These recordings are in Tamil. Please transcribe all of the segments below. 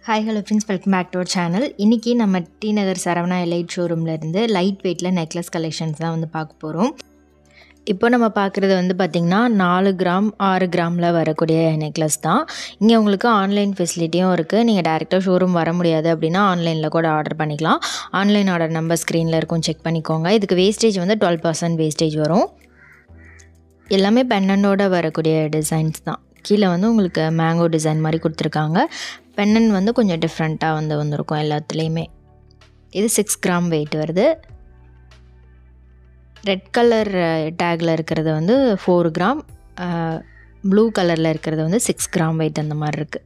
hi hello friends welcome back to our channel இன்றைக்கி நம்ம டி நகர் சரவணா எலைட் ஷோரூம்லேருந்து லைட் வெயிட்டில் நெக்லஸ் கலெக்ஷன்ஸ் தான் வந்து பார்க்க போகிறோம் இப்போ நம்ம பார்க்குறது வந்து பார்த்திங்கன்னா நாலு கிராம் ஆறு கிராமில் வரக்கூடிய நெக்லஸ் தான் இங்கே உங்களுக்கு ஆன்லைன் ஃபெசிலிட்டியும் இருக்குது நீங்கள் டேரெக்டாக ஷோரூம் வர முடியாது அப்படின்னா ஆன்லைனில் கூட ஆர்டர் பண்ணிக்கலாம் ஆன்லைன் ஆர்டர் நம்பர் ஸ்க்ரீனில் இருக்கும் செக் பண்ணிக்கோங்க இதுக்கு வேஸ்டேஜ் வந்து டுவெல் பர்சன்ட் வேஸ்டேஜ் வரும் எல்லாமே பென்னண்டோட வரக்கூடிய டிசைன்ஸ் தான் கீழே வந்து உங்களுக்கு மேங்கோ டிசைன் மாதிரி கொடுத்துருக்காங்க பென்னன் வந்து கொஞ்சம் டிஃப்ரெண்ட்டாக வந்து வந்திருக்கும் எல்லாத்துலேயுமே இது சிக்ஸ் கிராம் வெயிட் வருது ரெட் கலர் டேக்கில் இருக்கிறது வந்து ஃபோர் கிராம் ப்ளூ கலரில் இருக்கிறது வந்து சிக்ஸ் கிராம் வெயிட் அந்த மாதிரி இருக்குது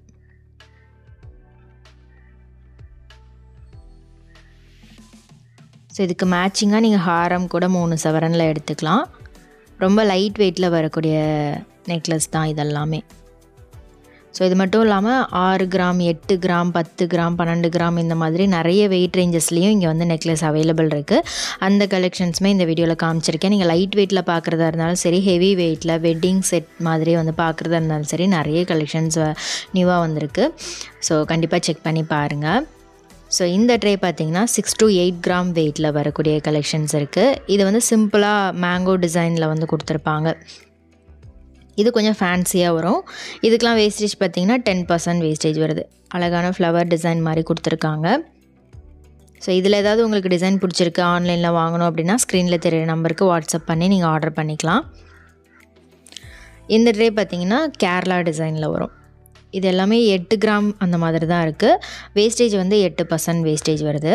ஸோ இதுக்கு மேட்சிங்காக நீங்கள் ஹாரம் கூட மூணு சவரனில் எடுத்துக்கலாம் ரொம்ப லைட் வெயிட்டில் வரக்கூடிய நெக்லஸ் தான் இதெல்லாமே ஸோ இது மட்டும் இல்லாமல் ஆறு கிராம் எட்டு கிராம் பத்து கிராம் பன்னெண்டு கிராம் இந்த மாதிரி நிறைய வெயிட் ரேஞ்சஸ்லேயும் இங்கே வந்து நெக்லஸ் அவைலபிள் இருக்குது அந்த கலெக்ஷன்ஸுமே இந்த வீடியோவில் காமிச்சிருக்கேன் நீங்கள் லைட் வெயிட்டில் பார்க்குறதா இருந்தாலும் சரி ஹெவி வெயிட்டில் வெட்டிங் செட் மாதிரி வந்து பார்க்குறதா இருந்தாலும் சரி நிறைய கலெக்ஷன்ஸ் நியூவாக வந்திருக்கு ஸோ கண்டிப்பாக செக் பண்ணி பாருங்கள் ஸோ இந்த ட்ரே பார்த்தீங்கன்னா சிக்ஸ் டு எயிட் கிராம் வெயிட்டில் வரக்கூடிய கலெக்ஷன்ஸ் இருக்குது இது வந்து சிம்பிளாக மேங்கோ டிசைனில் வந்து கொடுத்துருப்பாங்க இது கொஞ்சம் ஃபேன்சியாக வரும் இதுக்கெலாம் வேஸ்டேஜ் பார்த்திங்கன்னா டென் பர்சன்ட் வேஸ்டேஜ் வருது அழகான ஃப்ளவர் டிசைன் மாதிரி கொடுத்துருக்காங்க ஸோ இதில் ஏதாவது உங்களுக்கு டிசைன் பிடிச்சிருக்கு ஆன்லைனில் வாங்கணும் அப்படின்னா ஸ்க்ரீனில் தெரியிற நம்பருக்கு வாட்ஸ்அப் பண்ணி நீங்கள் ஆர்டர் பண்ணிக்கலாம் இந்த ட்ரே பார்த்திங்கன்னா கேரளா டிசைனில் வரும் இது எல்லாமே எட்டு கிராம் அந்த மாதிரி தான் இருக்குது வேஸ்டேஜ் வந்து எட்டு பர்சன்ட் வேஸ்டேஜ் வருது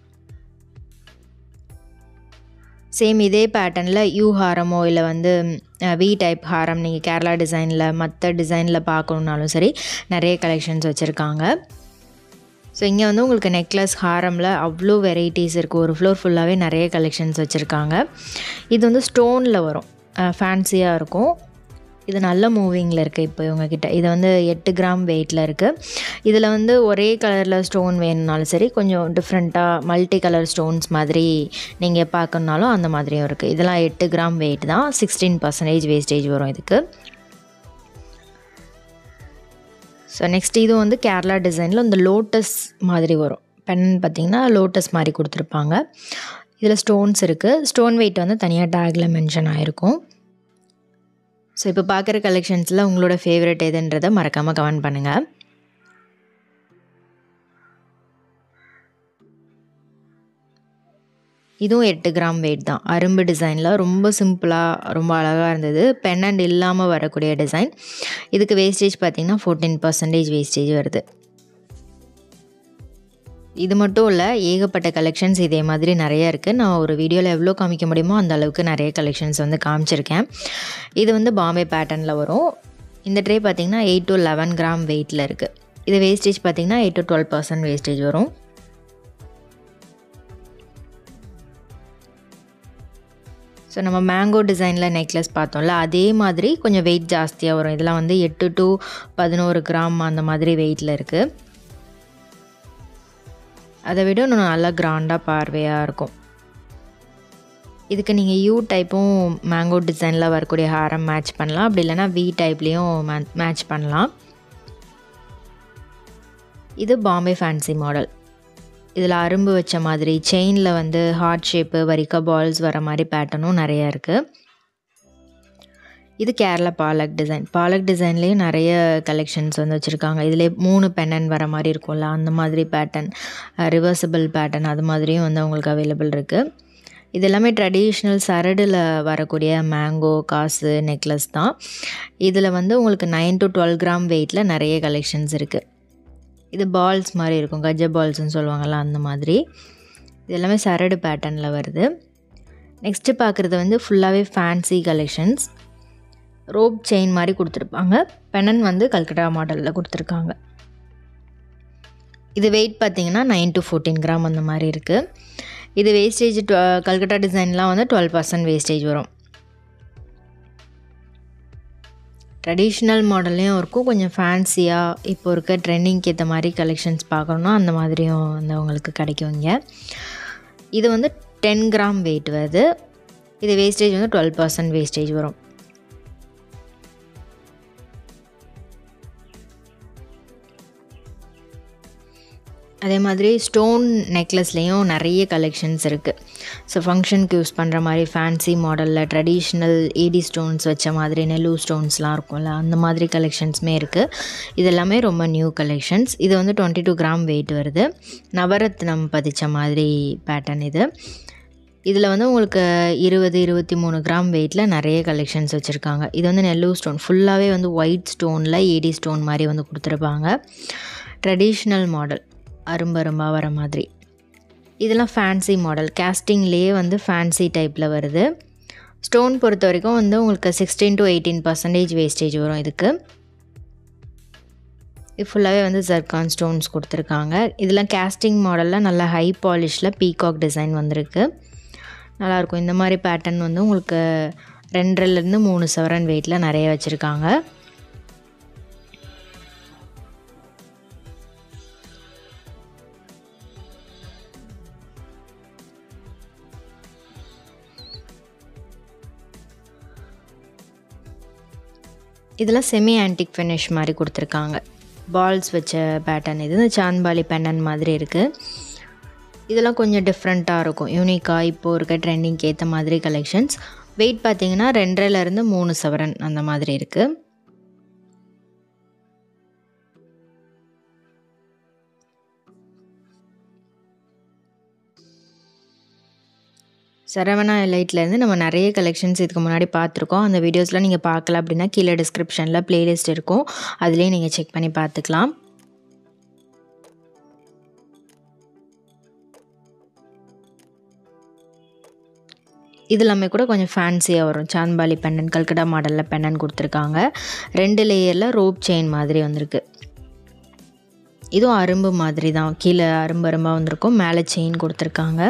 சேம் இதே பேட்டர்னில் யூ ஹாரமோ இல்லை வந்து வி டைப் ஹாரம் நீங்கள் கேரளா டிசைனில் மற்ற டிசைனில் பார்க்கணுன்னாலும் சரி நிறைய கலெக்ஷன்ஸ் வச்சுருக்காங்க ஸோ இங்கே வந்து உங்களுக்கு நெக்லஸ் ஹாரமில் அவ்வளோ வெரைட்டிஸ் இருக்குது ஒரு ஃப்ளோர் ஃபுல்லாகவே நிறைய கலெக்ஷன்ஸ் வச்சுருக்காங்க இது வந்து ஸ்டோனில் வரும் ஃபேன்சியாக இருக்கும் இது நல்ல மூவிங்கில் இருக்குது இப்போ இவங்கக்கிட்ட இது வந்து எட்டு கிராம் வெயிட்டில் இருக்குது இதில் வந்து ஒரே கலரில் ஸ்டோன் வேணும்னாலும் சரி கொஞ்சம் டிஃப்ரெண்ட்டாக மல்டி கலர் ஸ்டோன்ஸ் மாதிரி நீங்கள் பார்க்கணுனாலும் அந்த மாதிரியும் இருக்குது இதெல்லாம் எட்டு கிராம் வெயிட் தான் சிக்ஸ்டீன் பர்சன்டேஜ் வேஸ்டேஜ் வரும் இதுக்கு ஸோ நெக்ஸ்ட் இது வந்து கேரளா டிசைனில் இந்த லோட்டஸ் மாதிரி வரும் பென் பார்த்திங்கன்னா லோட்டஸ் மாதிரி கொடுத்துருப்பாங்க இதில் ஸ்டோன்ஸ் இருக்குது ஸ்டோன் வெயிட் வந்து தனியாக டேக்கில் மென்ஷன் ஆகிருக்கும் ஸோ இப்போ பார்க்குற கலெக்ஷன்ஸில் உங்களோட ஃபேவரட் எதுன்றதை மறக்காமல் கமெண்ட் பண்ணுங்கள் இதுவும் எட்டு கிராம் வெயிட் தான் அரும்பு டிசைனில் ரொம்ப சிம்பிளாக ரொம்ப அழகாக இருந்தது பென்னண்ட் இல்லாமல் வரக்கூடிய டிசைன் இதுக்கு வேஸ்டேஜ் பார்த்திங்கன்னா ஃபோர்டீன் பர்சன்டேஜ் வேஸ்டேஜ் வருது இது மட்டும் இல்லை ஏகப்பட்ட கலெக்ஷன்ஸ் இதே மாதிரி நிறைய இருக்குது நான் ஒரு வீடியோவில் எவ்வளோ காமிக்க முடியுமோ அந்த அளவுக்கு நிறைய கலெக்ஷன்ஸ் வந்து காமிச்சிருக்கேன் இது வந்து பாம்பே பேட்டர்னில் வரும் இந்த ட்ரே பார்த்திங்கன்னா எயிட் டு லெவன் கிராம் வெயிட்டில் இருக்குது இது வேஸ்டேஜ் பார்த்திங்கன்னா eight to twelve percent wastage வரும் ஸோ நம்ம மேங்கோ டிசைனில் நெக்லஸ் பார்த்தோம்ல அதே மாதிரி கொஞ்சம் வெயிட் ஜாஸ்தியாக வரும் இதெல்லாம் வந்து எட்டு டு பதினோரு கிராம் அந்த மாதிரி வெயிட்டில் இருக்குது அதை விட இன்னும் நல்லா கிராண்டாக பார்வையாக இருக்கும் இதுக்கு நீங்கள் யூ டைப்பும் மேங்கோ டிசைனில் வரக்கூடிய ஹாரம் மேட்ச் பண்ணலாம் அப்படி இல்லைனா வி டைப்லேயும் மே மேட்ச் பண்ணலாம் இது பாம்பே ஃபேன்சி மாடல் இதில் அரும்பு வச்ச மாதிரி செயினில் வந்து ஹார்ட் ஷேப்பு வரிக்கா பால்ஸ் வர மாதிரி பேட்டர்னும் நிறையா இருக்குது இது கேரளா பாலக் டிசைன் பாலக் டிசைன்லேயும் நிறைய கலெக்ஷன்ஸ் வந்து வச்சுருக்காங்க இதிலே மூணு பெண்ணன் வர மாதிரி இருக்கும்ல அந்த மாதிரி பேட்டர்ன் ரிவர்சபிள் பேட்டர்ன் அது மாதிரியும் வந்து உங்களுக்கு அவைலபிள் இருக்குது இது எல்லாமே ட்ரெடிஷ்னல் சரடில் வரக்கூடிய மேங்கோ காசு நெக்லஸ் தான் இதில் வந்து உங்களுக்கு நைன் டு டுவெல் கிராம் வெயிட்டில் நிறைய கலெக்ஷன்ஸ் இருக்குது இது பால்ஸ் மாதிரி இருக்கும் கஜ பால்ஸ்னு சொல்லுவாங்கள்ல அந்த மாதிரி இது எல்லாமே சரடு பேட்டர்னில் வருது நெக்ஸ்ட்டு பார்க்குறது வந்து ஃபுல்லாகவே ஃபேன்சி கலெக்ஷன்ஸ் ரோப் செயின் மாதிரி கொடுத்துருப்பாங்க பெனன் வந்து கல்கட்டா மாடலில் கொடுத்துருக்காங்க இது வெயிட் பார்த்திங்கன்னா நைன் டு ஃபோர்டீன் கிராம் அந்த மாதிரி இருக்குது இது வேஸ்டேஜ் கல்கட்டா டிசைன்லாம் வந்து டுவெல் பர்சன்ட் வேஸ்டேஜ் வரும் ட்ரெடிஷ்னல் மாடல்லையும் இருக்கும் கொஞ்சம் ஃபேன்சியாக இப்போ இருக்க ட்ரெண்டிங்க்கு ஏற்ற மாதிரி கலெக்ஷன்ஸ் பார்க்கணுன்னா அந்த மாதிரியும் வந்து உங்களுக்கு கிடைக்கும் இங்கே இது வந்து டென் கிராம் வெயிட் வருது இது வேஸ்டேஜ் வந்து டுவெல் பர்சன்ட் வேஸ்டேஜ் வரும் அதே மாதிரி ஸ்டோன் நெக்லஸ்லேயும் நிறைய கலெக்ஷன்ஸ் இருக்குது ஸோ ஃபங்க்ஷனுக்கு யூஸ் பண்ணுற மாதிரி ஃபேன்சி மாடலில் ட்ரெடிஷ்னல் ஏடி ஸ்டோன்ஸ் வச்ச மாதிரி நெல்லூர் ஸ்டோன்ஸ்லாம் இருக்கும்ல அந்த மாதிரி கலெக்ஷன்ஸுமே இருக்குது இது எல்லாமே ரொம்ப நியூ கலெக்ஷன்ஸ் இது வந்து டுவெண்ட்டி டூ கிராம் வெயிட் வருது நவரத்னம் பதிச்ச மாதிரி பேட்டர்ன் இது இதில் வந்து உங்களுக்கு இருபது இருபத்தி மூணு கிராம் வெயிட்டில் நிறைய கலெக்ஷன்ஸ் வச்சுருக்காங்க இது வந்து நெல்லூர் ஸ்டோன் ஃபுல்லாகவே வந்து ஒயிட் ஸ்டோனில் ஏடி ஸ்டோன் மாதிரி வந்து கொடுத்துருப்பாங்க ட்ரெடிஷ்னல் மாடல் அரும்பரும்பாக வர மாதிரி இதெல்லாம் ஃபேன்சி மாடல் கேஸ்டிங்லேயே வந்து ஃபேன்சி டைப்பில் வருது ஸ்டோன் பொறுத்த வரைக்கும் வந்து உங்களுக்கு sixteen to eighteen percentage wastage வரும் இதுக்கு இது ஃபுல்லாகவே வந்து ஜர்கான் ஸ்டோன்ஸ் கொடுத்துருக்காங்க இதெல்லாம் கேஸ்டிங் மாடலில் நல்ல ஹை பாலிஷில் பீகாக் டிசைன் வந்திருக்கு நல்லாயிருக்கும் இந்த மாதிரி பேட்டர்ன் வந்து உங்களுக்கு ரெண்டரைலேருந்து மூணு சவரன் வெயிட்டில் நிறைய வச்சுருக்காங்க இதெல்லாம் செமி ஆன்டிக் ஃபினிஷ் மாதிரி கொடுத்துருக்காங்க பால்ஸ் வச்ச பேட்டர்ன் இது இந்த சாந்த்பாலி பெண்ணன் மாதிரி இருக்குது இதெல்லாம் கொஞ்சம் டிஃப்ரெண்ட்டாக இருக்கும் யூனிக்காக இப்போது இருக்க ட்ரெண்டிங்க்கு ஏற்ற மாதிரி கலெக்ஷன்ஸ் வெயிட் பார்த்தீங்கன்னா ரெண்டரைலேருந்து மூணு சவரன் அந்த மாதிரி இருக்குது சரவணா எலைட்லேருந்து நம்ம நிறைய கலெக்ஷன்ஸ் இதுக்கு முன்னாடி பார்த்துருக்கோம் அந்த வீடியோஸ்லாம் நீங்கள் பார்க்கல அப்படின்னா கீழே டிஸ்கிரிப்ஷனில் ப்ளேலிஸ்ட் இருக்கும் அதுலேயும் நீங்கள் செக் பண்ணி பார்த்துக்கலாம் இது எல்லாமே கூட கொஞ்சம் ஃபேன்சியாக வரும் சாந்த்பாலி பெண்ணன் கல்கட்டா மாடலில் பெண்ணன் கொடுத்துருக்காங்க ரெண்டு லேயரில் ரோப் செயின் மாதிரி வந்திருக்கு இதுவும் அரும்பு மாதிரி தான் கீழே அரும்பு அரும்பாக வந்திருக்கும் மேலே செயின் கொடுத்துருக்காங்க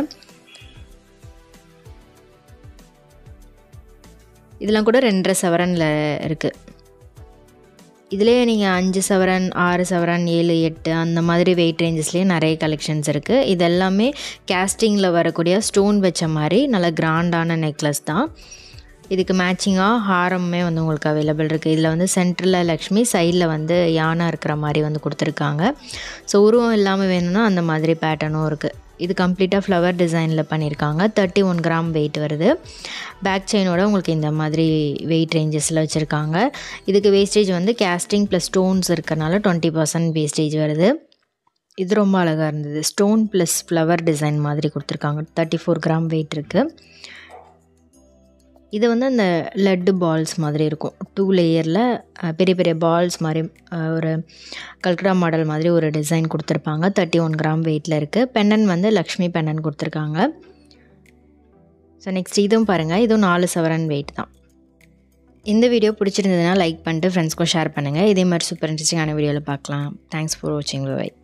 இதெல்லாம் கூட ரெண்டரை சவரனில் இருக்குது இதிலே நீங்கள் அஞ்சு சவரன் ஆறு சவரன் ஏழு எட்டு அந்த மாதிரி வெயிட் ரேஞ்சஸ்லேயே நிறைய கலெக்ஷன்ஸ் இருக்குது இது எல்லாமே கேஸ்டிங்கில் வரக்கூடிய ஸ்டோன் வச்ச மாதிரி நல்ல கிராண்டான நெக்லஸ் தான் இதுக்கு மேட்சிங்காக ஹாரமுமே வந்து உங்களுக்கு அவைலபிள் இருக்குது இதில் வந்து சென்டரில் லக்ஷ்மி சைடில் வந்து யானை இருக்கிற மாதிரி வந்து கொடுத்துருக்காங்க ஸோ உருவம் இல்லாமல் வேணும்னா அந்த மாதிரி பேட்டர்னும் இருக்குது இது கம்ப்ளீட்டாக ஃப்ளவர் டிசைனில் பண்ணியிருக்காங்க தேர்ட்டி ஒன் கிராம் வெயிட் வருது பேக் செயினோட உங்களுக்கு இந்த மாதிரி வெயிட் ரேஞ்சஸில் வச்சுருக்காங்க இதுக்கு வேஸ்டேஜ் வந்து கேஸ்டிங் ப்ளஸ் ஸ்டோன்ஸ் இருக்கிறனால டுவெண்ட்டி பர்சன்ட் வேஸ்டேஜ் வருது இது ரொம்ப அழகாக இருந்தது ஸ்டோன் ப்ளஸ் ஃப்ளவர் டிசைன் மாதிரி கொடுத்துருக்காங்க தேர்ட்டி ஃபோர் கிராம் வெயிட் இருக்குது இது வந்து அந்த லட்டு பால்ஸ் மாதிரி இருக்கும் டூ லேயரில் பெரிய பெரிய பால்ஸ் மாதிரி ஒரு கல்கடா மாடல் மாதிரி ஒரு டிசைன் கொடுத்துருப்பாங்க தேர்ட்டி ஒன் கிராம் வெயிட்டில் இருக்குது பெண்ணன் வந்து லக்ஷ்மி பெண்ணன் கொடுத்துருக்காங்க ஸோ நெக்ஸ்ட் இதுவும் பாருங்கள் இதுவும் நாலு சவரன் வெயிட் தான் இந்த வீடியோ பிடிச்சிருந்ததுன்னா லைக் பண்ணிட்டு ஃப்ரெண்ட்ஸ்க்கும் ஷேர் பண்ணுங்கள் இதே மாதிரி சூப்பர் இன்ட்ரெஸ்டிங்கான வீடியோவில் பார்க்கலாம் தேங்க்ஸ் ஃபார் வாட்சிங் பை